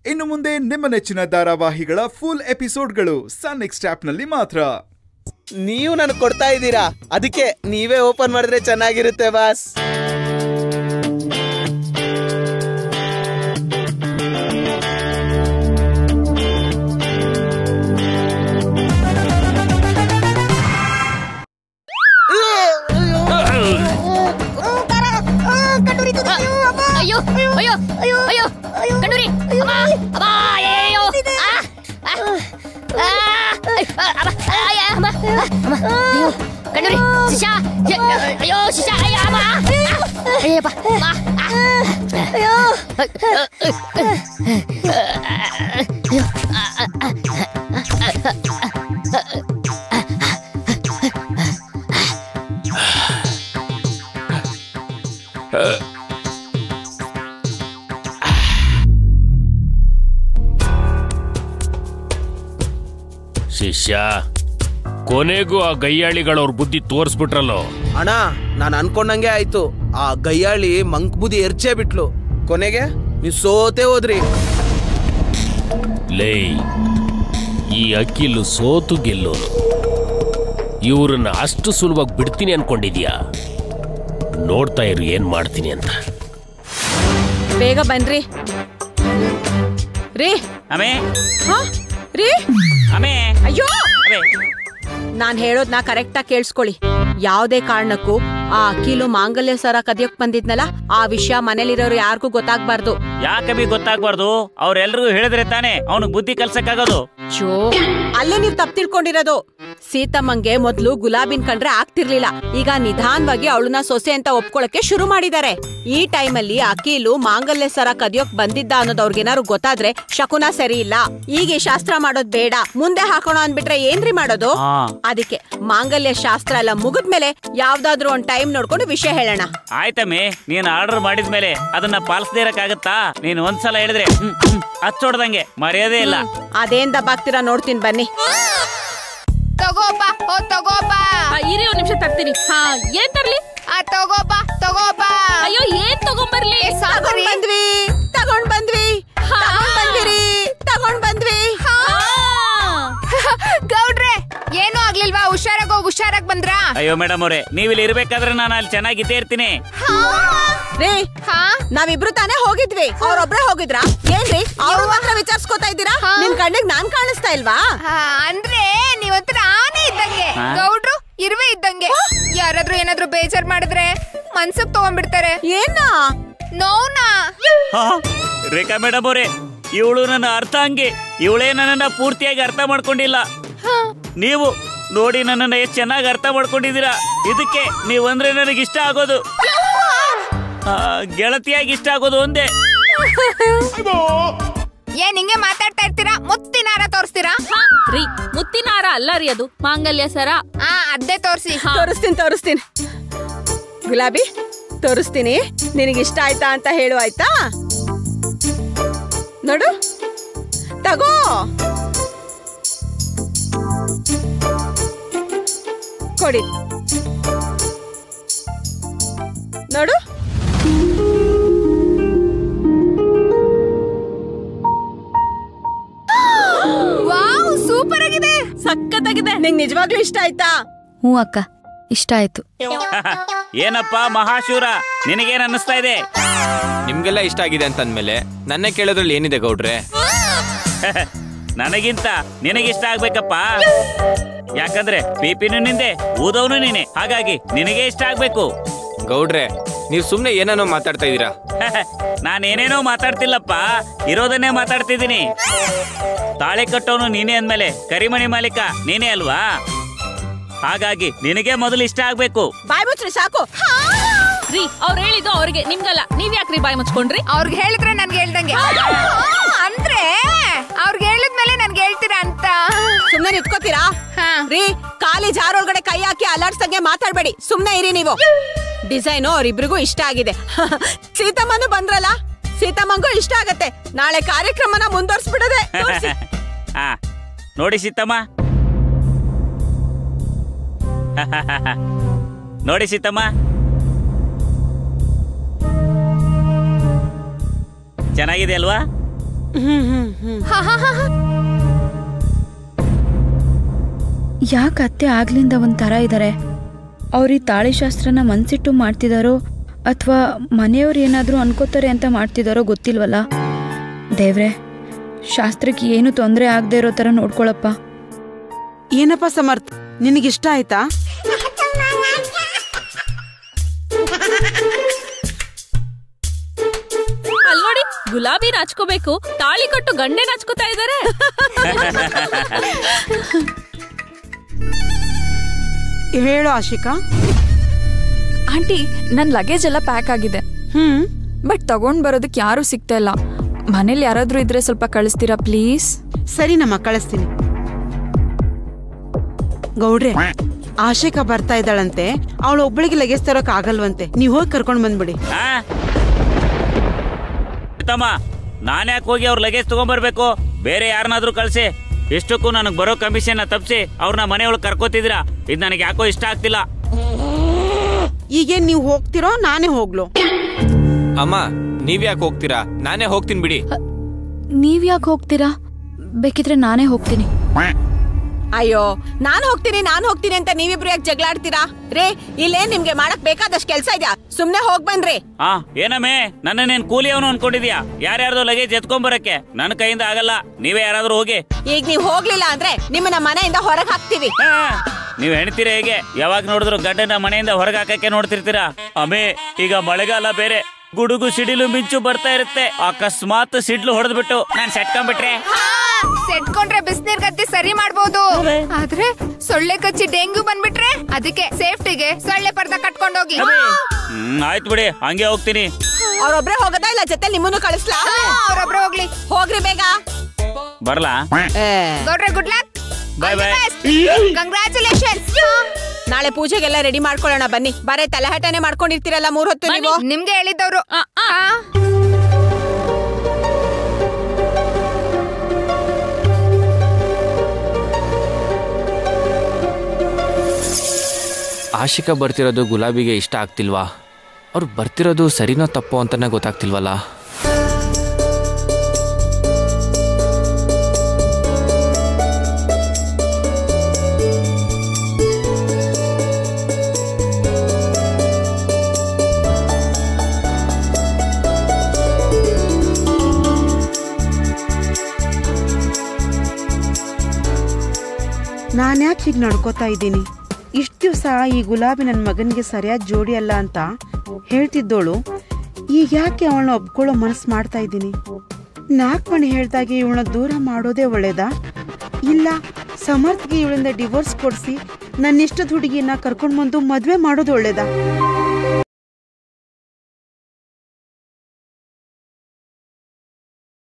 ಇನ್ನು ಮುಂದೆ ನಿಮ್ಮ ನೆಚ್ಚಿನ ಧಾರಾವಾಹಿಗಳ ಫುಲ್ ಎಪಿಸೋಡ್ಗಳು ಸನ್ ನೆಕ್ಸ್ಟ್ ಆಪ್ನಲ್ಲಿ ಮಾತ್ರ ನೀವು ನನಗೆ ಕೊಡ್ತಾ ಇದ್ದೀರಾ ಅದಕ್ಕೆ ನೀವೇ ಓಪನ್ ಮಾಡಿದ್ರೆ ಚೆನ್ನಾಗಿರುತ್ತೆ ಬಾಸ್ ಅಯ್ಯೋ ಅಯ್ಯೋ ಅಯ್ಯೋ ಅಯ್ಯೋ ಕಣ್ಣೂರಿ ಅಮ್ಮ ಅಮ್ಮ ಅಯ್ಯೋ ಆ, ಆ, ಆ, ಅಮ್ಮ, ಅಯ್ಯ, ಅಮ್ಮ, ಅಮ್ಮ, ಅಯ್ಯೋ ಕಣ್ಣೂರಿ ಶಿಶಾ ಅಯ್ಯೋ ಶಿಶಾ ಅಯ್ಯ ಅಮ್ಮ ಅಯ್ಯಪ್ಪ ಅಮ್ಮ ಅಯ್ಯೋ ಶಿಷ್ಯ ಕೊನೆಗೂ ಆ ಗಯ್ಯಾಳಿಗಳವ್ರ ಬುದ್ಧಿ ತೋರಿಸ್ಬಿಟ್ರಲ್ಲೋ ಅಣ್ಣ ನಾನು ಅನ್ಕೊಂಡಂಗೆ ಆಯ್ತು ಆ ಗಯ್ಯಾಳಿ ಮಂಕ್ ಬುದ್ಧಿ ಎರ್ಚೇ ಬಿಟ್ಲು ಕೊನೆಗೆ ನೀವು ಸೋತೆ ಹೋದ್ರಿ ಲೇ ಈ ಅಕ್ಕಿಲು ಸೋತು ಗೆಲ್ಲೋನು ಇವ್ರನ್ನ ಅಷ್ಟು ಸುಲಭವಾಗಿ ಬಿಡ್ತೀನಿ ಅನ್ಕೊಂಡಿದ್ಯಾ ನೋಡ್ತಾ ಇರು ಏನ್ ಮಾಡ್ತೀನಿ ಅಂತ ಬೇಗ ಬನ್ರಿ ರೀ ಅಮೇ ಹಾ ರೀ ಅಮೇ ಅಯ್ಯೋ ಅಮೇ ನಾನ್ ಹೇಳೋದ್ನ ಕರೆಕ್ಟಾಗಿ ಕೇಳಿಸ್ಕೊಳ್ಳಿ ಯಾವುದೇ ಕಾರಣಕ್ಕೂ ಆ ಅಖಿಲು ಮಾಂಗಲ್ಯ ಸರ ಕದಿಯೋಕ್ ಬಂದಿದ್ನಲ್ಲ ಆ ವಿಷಯ ಮನೇಲಿರೋರು ಯಾರಿಗೂ ಗೊತ್ತಾಗ್ಬಾರ್ದು ಯಾಕಮ್ಮಿ ಗೊತ್ತಾಗ್ಬಾರ್ದು ಅವ್ರೆಲ್ರಿಗೂ ಹೇಳಿದ್ರೆ ತಾನೇ ಅವನಿಗೆ ಬುದ್ಧಿ ಕಲ್ಸಕ್ಕಾಗೋದು ಚೋ ಅಲ್ಲೇ ನೀವ್ ತಪ್ಪು ತಿಳ್ಕೊಂಡಿರೋದು ಸೀತಮ್ಮಂಗೆ ಮೊದ್ಲು ಗುಲಾಬಿನ್ ಕಂಡ್ರೆ ಆಗ್ತಿರ್ಲಿಲ್ಲ ಈಗ ನಿಧಾನವಾಗಿ ಅವಳನ್ನ ಸೊಸೆ ಅಂತ ಒಪ್ಕೊಳಕ್ಕೆ ಶುರು ಮಾಡಿದ್ದಾರೆ ಈ ಟೈಮಲ್ಲಿ ಅಕೀಲು ಮಾಂಗಲ್ಯ ಸರ ಕದಿಯೋಕ್ ಬಂದಿದ್ದ ಅನ್ನೋದು ಅವ್ರಿಗೇನಾದ್ರು ಗೊತ್ತಾದ್ರೆ ಶಕುನ ಸರಿ ಇಲ್ಲ ಈಗ ಈ ಶಾಸ್ತ್ರ ಮಾಡೋದ್ ಬೇಡ ಮುಂದೆ ಹಾಕೋಣ ಅಂದ್ಬಿಟ್ರೆ ಏನ್ರಿ ಮಾಡೋದು ಹಾ ಅದಕ್ಕೆ ಮಾಂಗಲ್ಯ ಶಾಸ್ತ್ರ ಎಲ್ಲ ಮುಗಿದ್ಮೇಲೆ ಯಾವ್ದಾದ್ರು ಒಂದ್ ಟೈಮ್ ನೋಡ್ಕೊಂಡು ವಿಷಯ ಹೇಳೋಣ ಆಯ್ತಮ್ಮಿ ನೀನ್ ಆರ್ಡರ್ ಮಾಡಿದ್ಮೇಲೆ ಅದನ್ನ ಪಾಲಿಸದೇ ಇರಕ್ಕಾಗತ್ತಾ ನೀನ್ ಒಂದ್ಸಲ ಹೇಳಿದ್ರೆ ಹ್ಮ್, ಹ್ಮ್, ಹಚ್ಚೊಡ್ದಂಗೆ ಮರ್ಯಾದೆ ಇಲ್ಲ ಅದೇನ್ ದಬ್ಬಾಗ್ತೀರಾ ನೋಡ್ತೀನಿ ಬನ್ನಿ ತಗೋಪ್ಪ ಓ ತಗೋಪ್ಪ ಇರಿ ಒಂದ್ ನಿಮಿಷ ತರ್ತೀನಿ ಹಾ ಏನ್ ತರ್ಲಿ ಆ ತಗೋಪ್ಪ ತಗೋಪ್ಪ ಅಯ್ಯೋ ಏನ್ ತಗೊಂಬರ್ಲಿ ತಗೊಂಡ್ ಬಂದ್ವಿ ತಗೊಂಡ್ ಬಂದ್ವಿ ತಗೊಂಡ್ ಬಂದಿರಿ ತಗೊಂಡ್ ಬಂದ್ವಿ ಗೌಡ್ರೆ ಏನೂ ಆಗ್ಲಿಲ್ವಾ ಹುಷಾರಾಗ್ ಹೋಗ್ ಹುಷಾರಾಗ್ ಬಂದ್ರಾ ಅಯ್ಯೋ ಮೇಡಮ್ ಅವ್ರೆ ನೀವಿಲ್ಲಿ ಇರ್ಬೇಕಾದ್ರೆ ನಾನು ಅಲ್ಲಿ ಚೆನ್ನಾಗಿದ್ದೇ ಇರ್ತೀನಿ ರೀ ಹಾ ನಾವಿಬ್ರು ತಾನೇ ಹೋಗಿದ್ವಿ ಅವ್ರೊಬ್ರೇ ಹೋಗಿದ್ರಾ ಏನ್ರಿ ಅವ್ರು ಮಾತ್ರ ವಿಚಾರಿಸ್ಕೊತಾ ಇದ್ದೀರಾ ನಿಮ್ ಕಣ್ಣಿಗೆ ನಾನ್ ಕಾಣಿಸ್ತಾ ಇಲ್ವಾ ಆ, ಅಂದ್ರೆ ನೀವೊಂಥರ ಆನೆ ಇದ್ದಂಗೆ ಹಾ? ಗೌಡ್ರು ಇರುವೆ ಇದ್ದಂಗೆ ಯಾರಾದ್ರೂ ಏನಾದ್ರೂ ಬೇಜಾರ್ ಮಾಡಿದ್ರೆ ಮನ್ಸಕ್ ತಗೊಂಡ್ಬಿಡ್ತಾರೆ ಏನ ನೋವ್ನಾ ಹಾ, ರೇಖಾ ಮೇಡಮ್ ಅವರೇ ಇವಳು ನನ್ನ ಅರ್ಥ ಹಂಗೆ ಇವಳೇ ನನ್ನನ್ನ ಪೂರ್ತಿಯಾಗಿ ಅರ್ಥ ಮಾಡ್ಕೊಂಡಿಲ್ಲ ನೀವು ನೋಡಿ ನನ್ನನ್ನ ಎಷ್ಟು ಚೆನ್ನಾಗಿ ಅರ್ಥ ಮಾಡ್ಕೊಂಡಿದ್ದೀರಾ ಇದಕ್ಕೆ ನೀವಂದ್ರೆ ನನಗೆ ಇಷ್ಟ ಆಗೋದು ಆ, ಗೆಳತಿಯಾಗಿ ಇಷ್ಟ ಆಗೋದು ಒಂದೇ ಏನ್ ಹಿಂಗೆ ಮಾತಾಡ್ತಾ ಇರ್ತೀರಾ ಮುತ್ತಿನಾರ ತೋರಿಸ್ತೀರಾ ರೀ ಮುತ್ತಿನ ಹಾರ ಅಲ್ಲ ರೀ ಅದು ಮಾಂಗಲ್ಯ ಸರ ಆ ಅದ್ದೇ ತೋರ್ಸಿ ತೋರಿಸ್ತೀನಿ ತೋರಿಸ್ತೀನಿ ಗುಲಾಬಿ ತೋರಿಸ್ತೀನಿ ನಿನಗೆ ಇಷ್ಟ ಆಯ್ತಾ ಅಂತ ಹೇಳು ಆಯ್ತಾ ನೋಡು ತಗೋ ಕೊಡಿ ನೋಡು ವಾವ್ ಸೂಪರ್ ಆಗಿದೆ ಸಖತ್ತಾಗಿದೆ ನಿಂಗೆ ನಿಜವಾಗ್ಲೂ ಇಷ್ಟ ಆಯ್ತಾ ಹ್ಞೂ ಅಕ್ಕ ಇಷ್ಟ ಆಯ್ತು ಏನಪ್ಪ ಮಹಾಶೂರ ನಿನಗೇನ್ ಅನ್ನಿಸ್ತಾ ಇದೆ ನಿಮ್ಗೆಲ್ಲ ಇಷ್ಟ ಆಗಿದೆ ಅಂತಂದ್ಮೇಲೆ ನನ್ನೇ ಕೇಳೋದ್ರಲ್ಲಿ ಏನಿದೆ ಗೌಡ್ರೆ ನನಗಿಂತ ನಿನಗಿಷ್ಟ ಆಗ್ಬೇಕಪ್ಪ ಯಾಕಂದ್ರೆ ಪಿಪಿನೂ ನಿಂದೆ ಊದವನು ನೀನೆ ಹಾಗಾಗಿ ನಿನಗೆ ಇಷ್ಟ ಆಗ್ಬೇಕು ಗೌಡ್ರೆ ನೀವು ಸುಮ್ಮನೆ ಏನೇನೋ ಮಾತಾಡ್ತಾ ಇದ್ದೀರಾ ನಾನೇನೇನೋ ಮಾತಾಡ್ತಿಲ್ಲಪ್ಪ ಇರೋದನ್ನೇ ಮಾತಾಡ್ತಿದ್ದೀನಿ ತಾಳೆ ಕಟ್ಟೋನು ನೀನೇ ಅಂದ್ಮೇಲೆ ಕರಿಮಣಿ ಮಾಲೀಕ ನೀನೇ ಅಲ್ವಾ ಹಾಗಾಗಿ ನಿನಗೆ ಮೊದಲು ಇಷ್ಟ ಆಗ್ಬೇಕು ಬಾಯ್ ಮುಚ್ಚ್ರಿ ಸಾಕು ರೀ ಅವ್ರು ಹೇಳಿದ್ದು ಅವ್ರಿಗೆ ನಿಮ್ಗಲ್ಲ ನೀವ್ ಯಾಕ್ರಿ ಬಾಯ್ ಮುಚ್ಕೊಂಡ್ರಿ ಅವ್ರಿಗೆ ಹೇಳಿದ್ರೆ ನನ್ಗೆ ಹೇಳ್ದಂಗೆ ಆ, ಅಂದ್ರೆ ಅವ್ರಿಗೆ ಹೇಳಿದ್ಮೇಲೆ ನನ್ಗೆ ಹೇಳ್ತೀರಾ ಅಂತ ಸುಮ್ನೆ ನಿಂತ್ಕೋತೀರಾ ಹಾ. ರೀ ಖಾಲಿ ಜಾರೊಳಗಡೆ ಕೈ ಹಾಕಿ ಅಲಾಡ್ಸಂಗೆ ಮಾತಾಡ್ಬೇಡಿ ಸುಮ್ನೆ ಇರಿ ನೀವು ಡಿಸೈನು ಅವ್ರಿಬ್ರಿಗೂ ಇಷ್ಟ ಆಗಿದೆ ಸೀತಮ್ಮನು ಬಂದ್ರಲ್ಲ ಸೀತಮ್ಮಂಗೂ ಇಷ್ಟ ಆಗತ್ತೆ ನಾಳೆ ಕಾರ್ಯಕ್ರಮನ ಮುಂದುವರ್ಸ್ಬಿಡದೆ ತೋರ್ಸಿ. ಆ ನೋಡಿ ಸೀತಮ್ಮ ನೋಡಿ ಸೀತಮ್ಮ ಚೆನ್ನಾಗಿದೆ ಅಲ್ವಾ ಹ್ಮ್ ಹ್ಮ್ ಹ್ಮ್ ಹಾ ಹಾ ಹಾ ಹಾ. ಯಾಕೆ ಅತ್ತೆ ಆಗ್ಲಿಂದ ಒಂಥರ ಇದ್ದಾರೆ ಅವ್ರು ಈ ತಾಳಿಶಾಸ್ತ್ರನ ಮನ್ಸಿಟ್ಟು ಮಾಡ್ತಿದಾರೋ ಅಥವಾ ಮನೆಯವ್ರು ಏನಾದರೂ ಅನ್ಕೋತಾರೆ ಅಂತ ಮಾಡ್ತಿದಾರೋ ಗೊತ್ತಿಲ್ವಲ್ಲ ದೇವ್ರೆ ಶಾಸ್ತ್ರಕ್ಕೆ ಏನು ತೊಂದರೆ ಆಗದೆ ಇರೋ ಥರ ನೋಡ್ಕೊಳಪ್ಪ ಏನಪ್ಪ ಸಮರ್ಥ್ ನಿನಗಿಷ್ಟ ಆಯ್ತಾ ಅಲ್ ನೋಡಿ ಗುಲಾಬಿ ನಾಚ್ಕೋಬೇಕು ತಾಳಿ ಕಟ್ಟು ಗಂಡೆ ನಾಚ್ಕೋತಾ ಇದಾರೆ ಹೇಳು ಆಶಿಕಾ ಆಂಟಿ ನನ್ನ ಲಗೇಜ್ ಎಲ್ಲ ಪ್ಯಾಕ್ ಆಗಿದೆ ಹ್ಮ್ ಬಟ್ ತಗೊಂಡ್ ಬರೋದಕ್ಕೆ ಯಾರು ಸಿಗ್ತಾ ಇಲ್ಲ ಮನೇಲಿ ಯಾರಾದ್ರೂ ಇದ್ರೆ ಸ್ವಲ್ಪ ಕಳಿಸ್ತೀರಾ ಪ್ಲೀಸ್ ಸರಿ ನಮ್ಮ ಕಳಿಸ್ತೀನಿ ಗೌಡ್ರೆ ಆಶಿಕಾ ಬರ್ತಾ ಇದ್ದಾಳಂತೆ ಅವಳು ಒಬ್ಬಳಿಗೆ ಲಗೇಜ್ ತರೋಕ್ ಆಗಲ್ವಂತೆ ನೀವ್ ಹೋಗಿ ಕರ್ಕೊಂಡ್ ಬಂದ್ಬಿಡಿ ಆ? ತಮ್ಮ ನಾನ್ಯಾಕೆ ಹೋಗಿ ಅವ್ರ ಲಗೇಜ್ ತಗೊಂಡ್ಬರ್ಬೇಕು ಬೇರೆ ಯಾರನ್ನಾದ್ರೂ ಕಳ್ಸಿ ಇಷ್ಟಕ್ಕೂ ನನಗೆ ಬರೋ ಕಮಿಷನ್ ತಪ್ಪಿಸಿ ಅವ್ರನ್ನ ಮನೆಯೊಳಗೆ ಕರ್ಕೋತಿದ್ದೀರಾ ಇದು ನನಗೆ ಯಾಕೋ ಇಷ್ಟ ಆಗ್ತಿಲ್ಲ ಈಗೇನ್ ನೀವ್ ಹೋಗ್ತಿರೋ ನಾನೇ ಹೋಗ್ಲು ಅಮ್ಮ ನೀವ್ ಯಾಕೆ ಹೋಗ್ತೀರಾ ನಾನೇ ಹೋಗ್ತೀನಿ ಬಿಡಿ ನೀವು ಯಾಕೆ ಹೋಗ್ತೀರಾ ಬೇಕಿದ್ರೆ ನಾನೇ ಹೋಗ್ತೀನಿ ಅಯ್ಯೋ ನಾನ್ ಹೋಗ್ತೀನಿ ನಾನ್ ಹೋಗ್ತೀನಿ ಅಂತ ನೀವಿಬ್ರು ಯಾಕೆ ಜಗಳಾಡ್ತೀರಾ ರೇ ಇಲ್ಲೇ ನಿಮ್ಗೆ ಮಾಡಕ್ ಬೇಕಾದಷ್ಟು ಕೆಲ್ಸ ಇದ್ಯಾ ಸುಮ್ನೆ ಹೋಗ್ ಬನ್ರಿ ಆ ಏನಮ್ಮೆ ನನ್ನ ನೀನ್ ಕೂಲಿ ಅವನು ಅನ್ಕೊಂಡಿದ್ಯಾ ಯಾರ್ಯಾರ್ದು ಲಗೇಜ್ ಎತ್ಕೊಂಬರಕ್ಕೆ ನನ್ನ ಕೈಯಿಂದ ಆಗಲ್ಲ ನೀವೇ ಯಾರಾದ್ರೂ ಹೋಗಿ ಈಗ ನೀವ್ ಹೋಗ್ಲಿಲ್ಲ ಅಂದ್ರೆ ನಿಮ್ಮನ್ನ ಮನೆಯಿಂದ ಹೊರಗ್ ಹಾಕ್ತಿವಿ ಆ, ನೀವ್ ಹೆಣ್ತೀರ ಹೇಗೆ ಯಾವಾಗ ನೋಡಿದ್ರು ಗಂಡನ ಮನೆಯಿಂದ ಹೊರಗೆ ಹಾಕಕ್ಕೆ ನೋಡ್ತಿರ್ತೀರಾ ಅಮೇ ಈಗ ಮಳೆಗಾಲ ಬೇರೆ ಗುಡುಗು ಸಿಡಿಲು ಮಿಂಚು ಬರ್ತಾ ಇರುತ್ತೆ ಅಕಸ್ಮಾತ್ ಸಿಡ್ಲು ಹೊಡೆದ್ಬಿಟ್ಟು ನಾನ್ ಸೆಟ್ಕೊಂಡ್ಬಿಟ್ರೆ ಸೆಟ್ಕೊಂಡ್ರೆ ಬಿಸಿನೀರ್ ಗದ್ದೆ ಸರಿ ಮಾಡ್ಬೋದು ಆದ್ರೆ ಸೊಳ್ಳೆ ಕಚ್ಚಿ ಡೆಂಗ್ಯೂ ಬಂದ್ಬಿಟ್ರೆ ಅದಕ್ಕೆ ಸೇಫ್ಟಿಗೆ ಸೊಳ್ಳೆ ಪರ್ದ ಕಟ್ಕೊಂಡೋಗಿ ಹ್ಮ್ ಆಯ್ತು ಬಿಡಿ ಹಂಗೆ ಹೋಗ್ತೀನಿ ಅವ್ರೊಬ್ರೆ ಹೋಗದಾ ಇಲ್ಲ ಜೊತೆ ನಿಮ್ಮನ್ನು ಕಳಿಸ್ಲಾ ಅವ್ರೊಬ್ರು ಹೋಗ್ಲಿ ಹೋಗ್ರಿ ಬೇಗ ಬರ್ಲಾ ಗೌಡ್ರೆ good luck Bye bye. Congratulations ನಾಳೆ ಪೂಜೆಗೆಲ್ಲ ರೆಡಿ ಮಾಡ್ಕೊಳ್ಳೋಣ ಬನ್ನಿ ಬರೇ ತಲೆಹಟನೆ ಮಾಡ್ಕೊಂಡಿರ್ತೀರಲ್ಲ ಮೂರ್ ಹೊತ್ತು ನೀವು ನಿಮ್ಗೆ ಹೇಳಿದ್ದವ್ರು ಆ, ಆ. ಆ. ಆಶಿಕಾ ಬರ್ತಿರೋದು ಗುಲಾಬಿಗೆ ಇಷ್ಟ ಆಗ್ತಿಲ್ವಾ ಅವ್ರು ಬರ್ತಿರೋದು ಸರಿನೋ ತಪ್ಪೋ ಅಂತಾನೆ ಗೊತ್ತಾಗ್ತಿಲ್ವಲ್ಲ ನಾನ್ ಯಾಕೆ ಹೀಗೆ ನಡ್ಕೋತಾ ಇದ್ದೀನಿ ಇಷ್ಟು ದಿವಸ ಈ ಗುಲಾಬಿ ನನ್ನ ಮಗನಿಗೆ ಸರಿಯಾದ ಜೋಡಿ ಅಲ್ಲ ಅಂತ ಹೇಳ್ತಿದ್ದೋಳು ಈಗ ಯಾಕೆ ಅವಳನ್ನ ಒಪ್ಕೊಳ್ಳೋ ಮನಸ್ಸು ಮಾಡ್ತಾ ಇದ್ದೀನಿ ನಾಲ್ಕು ಮಣಿ ಹೇಳ್ದಾಗೆ ಇವಳನ್ನ ದೂರ ಮಾಡೋದೇ ಒಳ್ಳೇದಾ ಇಲ್ಲ ಸಮರ್ಥ್ಗೆ ಇವಳಿಂದ ಡಿವೋರ್ಸ್ ಕೊಡಿಸಿ ನನ್ನ ಇಷ್ಟದ ಹುಡುಗಿನ ಕರ್ಕೊಂಡು ಬಂದು ಮದುವೆ ಮಾಡೋದು ಒಳ್ಳೇದಾ